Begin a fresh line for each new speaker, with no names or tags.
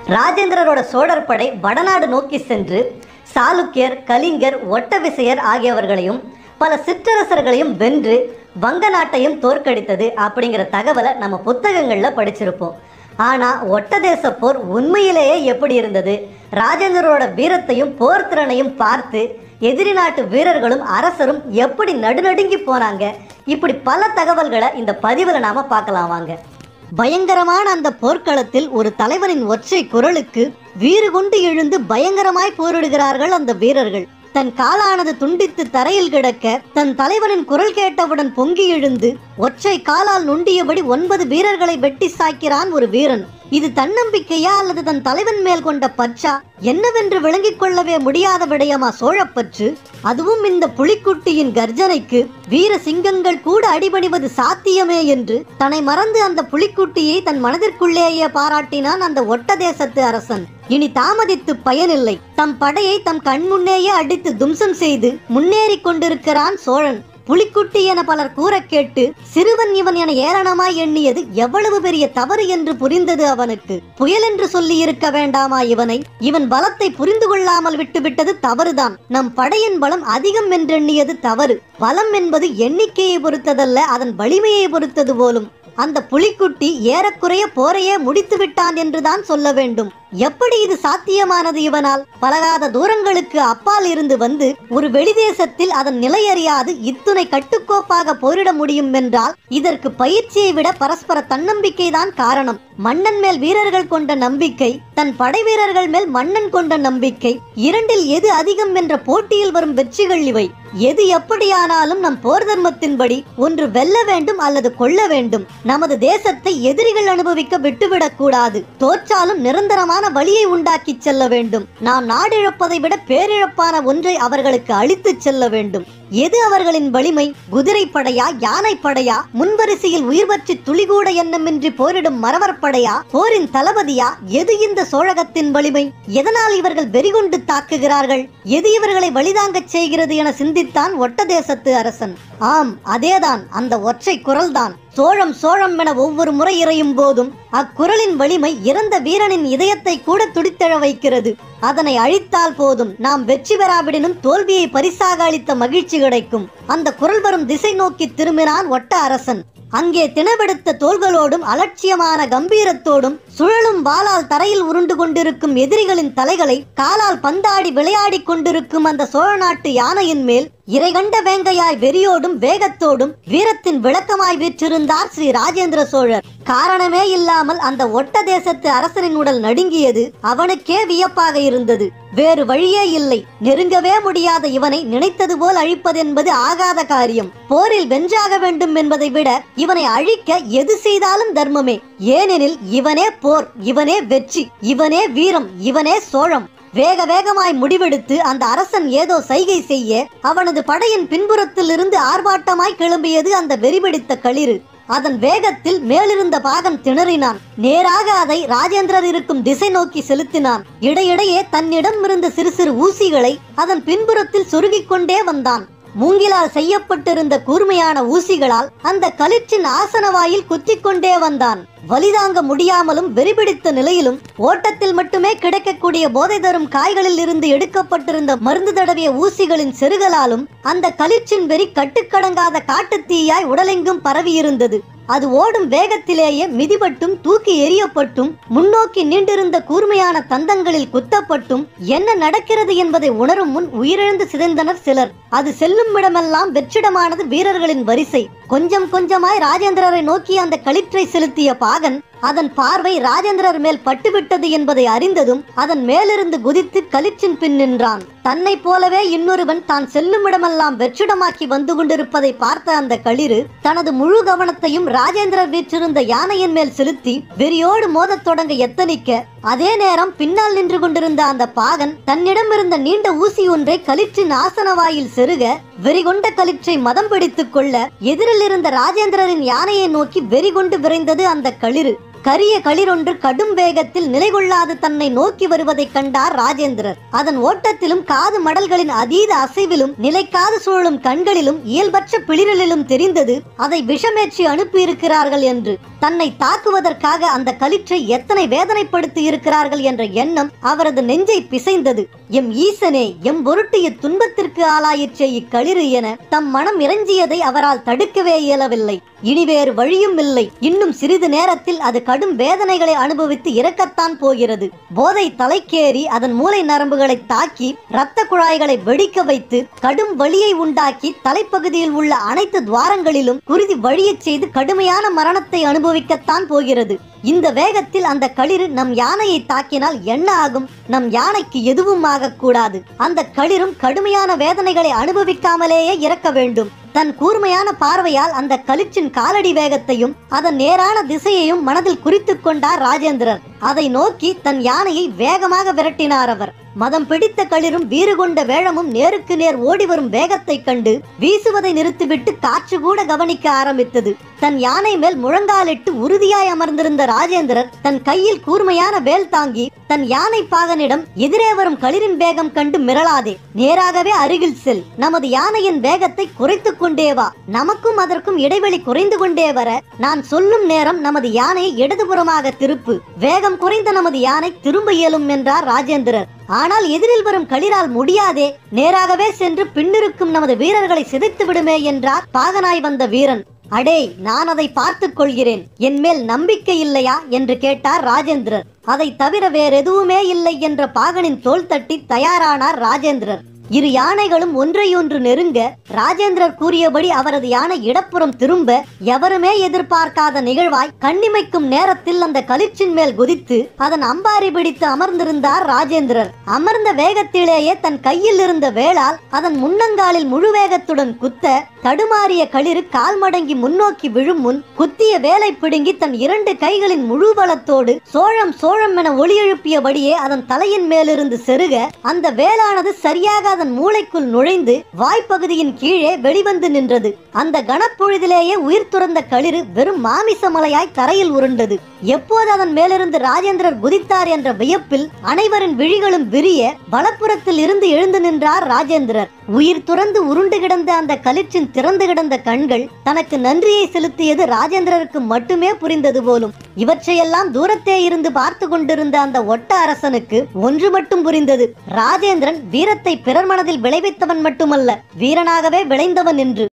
ராஜேந்திரரோட சோழர் படை வடநாடு நோக்கி சென்று சாளுக்கியர் கலிங்கர் ஒட்டவிசையர் ஆகியவர்களையும் பல சிற்றரசர்களையும் வென்று வங்க நாட்டையும் தோற்கடித்தது அப்படிங்கிற தகவலை நம்ம புத்தகங்களில் படிச்சிருப்போம் ஆனால் ஒட்டதேச போர் உண்மையிலேயே எப்படி இருந்தது ராஜேந்திரரோட வீரத்தையும் போர் திறனையும் பார்த்து எதிரி நாட்டு வீரர்களும் அரசரும் எப்படி நடுநடுங்கி போனாங்க இப்படி பல தகவல்களை இந்த பதிவில் நாம பார்க்கலாம் வாங்க பயங்கரமான அந்த போர்க்களத்தில் ஒரு தலைவனின் ஒற்றை குரலுக்கு வீறு கொண்டு எழுந்து பயங்கரமாய் போரிடுகிறார்கள் அந்த வீரர்கள் தன் காலானது துண்டித்து தரையில் கிடக்க தன் தலைவனின் குரல் கேட்டவுடன் பொங்கி எழுந்து ஒற்றை காலால் நொண்டியபடி ஒன்பது வீரர்களை வெட்டி சாய்க்கிறான் ஒரு வீரன் இது தன்னம்பிக்கையா அல்லது தன் தலைவன் மேல் கொண்ட பற்றா என்னவென்று விளங்கிக் கொள்ளவே முடியாத விடயமா சோழப்பற்று அதுவும் இந்த புலிக்குட்டியின் கர்ஜனைக்கு வீர சிங்கங்கள் கூட அடிபணிவது சாத்தியமே என்று தன்னை மறந்து அந்த புலிக்குட்டியை தன் மனதிற்குள்ளேயே பாராட்டினான் அந்த ஒட்ட தேசத்து அரசன் இனி தாமதித்து பயனில்லை தம் படையை தம் கண்முன்னேயே அடித்து தும்சம் செய்து முன்னேறிக் கொண்டிருக்கிறான் சோழன் புலிக்குட்டி என பலர் கூற கேட்டு சிறுவன் இவன் என ஏளனமாய் எண்ணியது எவ்வளவு பெரிய தவறு என்று புரிந்தது அவனுக்கு புயல் என்று சொல்லி இருக்க வேண்டாமா இவனை இவன் பலத்தை புரிந்து கொள்ளாமல் விட்டுவிட்டது தவறுதான் நம் படையின் பலம் அதிகம் என்றெண்ணியது தவறு பலம் என்பது எண்ணிக்கையை பொறுத்ததல்ல அதன் வலிமையை பொறுத்தது போலும் அந்த புலிக்குட்டி ஏறக்குறைய போரையே முடித்து விட்டான் என்றுதான் சொல்ல வேண்டும் எப்படி இது சாத்தியமானது இவனால் பலகாத தூரங்களுக்கு அப்பால் இருந்து வந்து ஒரு வெளிதேசத்தில் அதன் நிலையறியாது இத்துணை கட்டுக்கோப்பாக போரிட முடியும் என்றால் இதற்கு பயிற்சியை விட பரஸ்பர தன்னம்பிக்கை தான் காரணம் மன்னன் மேல் வீரர்கள் கொண்ட நம்பிக்கை தன் படை வீரர்கள் மேல் மன்னன் கொண்ட நம்பிக்கை இரண்டில் எது அதிகம் என்ற போட்டியில் வரும் வெற்றிகள் இவை எது எப்படியானாலும் நம் போர் தர்மத்தின்படி ஒன்று வெல்ல வேண்டும் அல்லது கொள்ள வேண்டும் நமது தேசத்தை எதிரிகள் அனுபவிக்க விட்டுவிடக் கூடாது தோற்றாலும் நிரந்தரமான வழியை உண்டாக்கி செல்ல வேண்டும் நாம் நாடிழப்பதை விட பேரிழப்பான ஒன்றை அவர்களுக்கு அழித்துச் செல்ல வேண்டும் எது அவர்களின் வலிமை குதிரை படையா யானை படையா முன்வரிசையில் உயிர் பற்றி துளிகூட எண்ணமின்றி போரிடும் மறவர் படையா போரின் தளபதியா எது இந்த சோழகத்தின் வலிமை எதனால் இவர்கள் வெறிகொண்டு தாக்குகிறார்கள் எது இவர்களை வழிதாங்கச் செய்கிறது என சிந்தித்தான் ஒட்ட தேசத்து அரசன் ஆம் அதேதான் அந்த ஒற்றை குரல்தான் சோழம் சோழம் என ஒவ்வொரு முறை இறையும் போதும் அக்குரலின் வலிமை இறந்த வீரனின் இதயத்தை கூட துடித்தெழ வைக்கிறது அதனை அழித்தால் போதும் நாம் வெற்றி பெறாவிடனும் தோல்வியை பரிசாக அளித்த மகிழ்ச்சி கிடைக்கும் அந்த குரல் வரும் திசை நோக்கி திரும்பினான் ஒட்ட அரசன் அங்கே திணவெடுத்த தோள்களோடும் அலட்சியமான கம்பீரத்தோடும் சுழலும் வாளால் தரையில் உருண்டு கொண்டிருக்கும் எதிரிகளின் தலைகளை காலால் பந்தாடி விளையாடிக் கொண்டிருக்கும் அந்த சோழ நாட்டு யானையின் மேல் இறைகண்ட வேங்கையாய் வெறியோடும் வேகத்தோடும் வீரத்தின் விளக்கமாய் வீற்றிருந்தார் ஸ்ரீ ராஜேந்திர சோழர் காரணமே இல்லாமல் அந்த ஒட்ட தேசத்து அரசரின் உடல் நடுங்கியது அவனுக்கே வியப்பாக இருந்தது வேறு வழியே இல்லை நெருங்கவே முடியாத இவனை நினைத்தது போல் அழிப்பதென்பது ஆகாத காரியம் போரில் வென்றாக வேண்டும் என்பதை விட இவனை அழிக்க எது செய்தாலும் தர்மமே ஏனெனில் இவனே போர் இவனே வெற்றி இவனே வீரம் இவனே சோழம் வேக வேகமாய் முடிவெடுத்து அந்த அரசன் ஏதோ சைகை செய்ய அவனது படையின் பின்புறத்தில் இருந்து ஆர்ப்பாட்டமாய் கிளம்பியது அந்த வெறிபிடித்த களிறு அதன் வேகத்தில் மேலிருந்த பாகன் திணறினான் நேராக அதை ராஜேந்திரர் இருக்கும் திசை நோக்கி செலுத்தினான் இடையிடையே தன்னிடம் இருந்த சிறு சிறு ஊசிகளை அதன் பின்புறத்தில் சொருகிக் கொண்டே வந்தான் மூங்கிலால் செய்யப்பட்டிருந்த கூர்மையான ஊசிகளால் அந்த களிற்றின் ஆசனவாயில் குத்திக் கொண்டே வந்தான் வலிதாங்க முடியாமலும் வெறிபிடித்த நிலையிலும் ஓட்டத்தில் மட்டுமே கிடைக்கக்கூடிய போதை தரும் காய்களில் இருந்து எடுக்கப்பட்டிருந்த மருந்து தடவிய ஊசிகளின் செருகலாலும் அந்த களிற்றின் வெறி கட்டுக்கடங்காத காட்டுத்தீயாய் உடலெங்கும் பரவியிருந்தது அது ஓடும் வேகத்திலேயே மிதிபட்டும் தூக்கி எறியப்பட்டும் முன்னோக்கி நீண்டிருந்த கூர்மையான தந்தங்களில் குத்தப்பட்டும் என்ன நடக்கிறது என்பதை உணரும் முன் உயிரிழந்து சிதைந்தனர் சிலர் அது செல்லும் இடமெல்லாம் வெற்றிடமானது வீரர்களின் வரிசை கொஞ்சம் கொஞ்சமாய் ராஜேந்திரரை நோக்கி அந்த களிற்றை செலுத்திய பாகன் அதன் பார்வை ராஜேந்திரர் மேல் பட்டுவிட்டது என்பதை அறிந்ததும் அதன் மேலிருந்து குதித்து களிற்றின் பின் நின்றான் தன்னைப் போலவே இன்னொருவன் தான் செல்லும் இடமெல்லாம் வெற்றிடமாக்கி வந்து கொண்டிருப்பதை பார்த்த அந்த களிறு தனது முழு கவனத்தையும் ராஜேந்திரர் வீற்றிருந்த யானையின் மேல் செலுத்தி வெறியோடு மோதத் தொடங்க எத்தனிக்க அதே நேரம் பின்னால் நின்று கொண்டிருந்த அந்த பாகன் தன்னிடம் இருந்த நீண்ட ஊசி ஒன்றை களிற்றின் ஆசனவாயில் செருக வெறிகொண்ட களிற்றை மதம் பிடித்துக் கொள்ள எதிரில் இருந்த ராஜேந்திரரின் யானையை நோக்கி வெறிகொண்டு விரைந்தது அந்த களிறு கரிய களிரொன்று கடும் வேகத்தில் நிலைகொள்ளாது தன்னை நோக்கி வருவதைக் கண்டார் ராஜேந்திரர் அதன் ஓட்டத்திலும் காது மடல்களின் அதீத அசைவிலும் நிலைக்காது சுழலும் கண்களிலும் இயல்பற்ற பிளிரலிலும் தெரிந்தது அதை விஷமேற்றி அனுப்பியிருக்கிறார்கள் என்று தன்னை தாக்குவதற்காக அந்த களிற்றை எத்தனை வேதனைப்படுத்தி இருக்கிறார்கள் என்ற எண்ணம் அவரது நெஞ்சை பிசைந்தது எம் ஈசனே எம் பொருட்டு இத்துன்பத்திற்கு ஆளாயிற்றே இக்களிறு என தம் மனம் இறஞ்சியதை அவரால் தடுக்கவே இயலவில்லை இனி வேறு வழியும் இல்லை இன்னும் சிறிது நேரத்தில் அது கடும் வேதனைகளை அனுபவித்து இறக்கத்தான் போகிறது போதை தலைக்கேறி அதன் மூளை நரம்புகளை தாக்கி இரத்த குழாய்களை வெடிக்க வைத்து கடும் வலியை உண்டாக்கி தலைப்பகுதியில் உள்ள அனைத்து துவாரங்களிலும் குருதி வழியச் செய்து கடுமையான மரணத்தை அனுபவிக்கத்தான் போகிறது இந்த வேகத்தில் அந்த களிறு நம் யானையை தாக்கினால் என்ன ஆகும் நம் யானைக்கு எதுவும் ஆகக்கூடாது அந்த களிரும் கடுமையான வேதனைகளை அனுபவிக்காமலேயே இறக்க வேண்டும் தன் கூர்மையான பார்வையால் அந்த களிற்றின் காலடி வேகத்தையும் அதன் நேரான திசையையும் மனதில் குறித்துக் கொண்டார் ராஜேந்திரர் அதை நோக்கி தன் யானையை வேகமாக விரட்டினார் அவர் மதம் பிடித்த களிரும் வீறு கொண்ட வேழமும் நேருக்கு நேர் ஓடி வரும் வேகத்தைக் கண்டு வீசுவதை நிறுத்திவிட்டு காற்று கூட கவனிக்க ஆரம்பித்தது தன் யானை மேல் முழங்காலிட்டு உறுதியாய் அமர்ந்திருந்த ராஜேந்திரர் தன் கையில் கூர்மையான வேல் தாங்கி தன் யானை பாகனிடம் எதிரே வரும் களிரின் வேகம் கண்டு மிரளாதே நேராகவே அருகில் செல் நமது யானையின் வேகத்தை குறைத்துக் கொண்டே வா நமக்கும் அதற்கும் இடைவெளி குறைந்து கொண்டே வர நான் சொல்லும் நேரம் நமது யானையை இடதுபுறமாக திருப்பு வேகம் குறைந்த நமது யானை திரும்ப இயலும் என்றார் ராஜேந்திரர் ஆனால் எதிரில் வரும் களிரால் முடியாதே நேராகவே சென்று பின்னிருக்கும் நமது வீரர்களை சிதைத்து விடுமே என்றார் பாகனாய் வந்த வீரன் அடே நான் அதை பார்த்துக் கொள்கிறேன் என் மேல் நம்பிக்கை இல்லையா என்று கேட்டார் ராஜேந்திரர் அதை தவிர வேறெதுவுமே இல்லை என்ற பாகனின் தோள் தட்டி தயாரானார் ராஜேந்திரர் இரு யானைகளும் ஒன்றையொன்று நெருங்க ராஜேந்திரர் கூறியபடி அவரது யானை இடப்புறம் திரும்ப எவருமே எதிர்பார்க்காத நிகழ்வாய் கண்ணிமைக்கும் நேரத்தில் அந்த களிற்றின் மேல் குதித்து அதன் அம்பாரி பிடித்து அமர்ந்திருந்தார் ராஜேந்திரர் அமர்ந்த வேகத்திலேயே தன் கையில் இருந்த வேளால் அதன் முன்னங்காலில் முழு வேகத்துடன் குத்த தடுமாறிய களிறு கால் மடங்கி முன்னோக்கி விழும் முன் குத்திய வேலை பிடுங்கி தன் இரண்டு கைகளின் முழு பலத்தோடு சோழம் சோழம் என ஒளி எழுப்பியபடியே அதன் தலையின் மேலிருந்து செருக அந்த வேலானது சரியாக அதன் மூளைக்குள் நுழைந்து வாய்ப்பகுதியின் கீழே வெளிவந்து நின்றது அந்த கனப்பொழுதிலேயே உயிர் துறந்த களிறு வெறும் மாமிச மலையாய் தரையில் உருண்டது எப்போது அதன் மேலிருந்து ராஜேந்திரர் குதித்தார் என்ற வியப்பில் அனைவரின் விழிகளும் விரிய வலப்புறத்தில் இருந்து எழுந்து நின்றார் ராஜேந்திரர் உயிர் துறந்து உருண்டு கிடந்த அந்த களிற்றின் திறந்து கிடந்த கண்கள் தனக்கு நன்றியை செலுத்தியது ராஜேந்திரருக்கு மட்டுமே புரிந்தது போலும் இவற்றையெல்லாம் தூரத்தே இருந்து பார்த்து கொண்டிருந்த அந்த ஒட்ட அரசனுக்கு ஒன்று மட்டும் புரிந்தது ராஜேந்திரன் வீரத்தை பிறர் மனதில் விளைவித்தவன் மட்டுமல்ல வீரனாகவே விளைந்தவன் என்று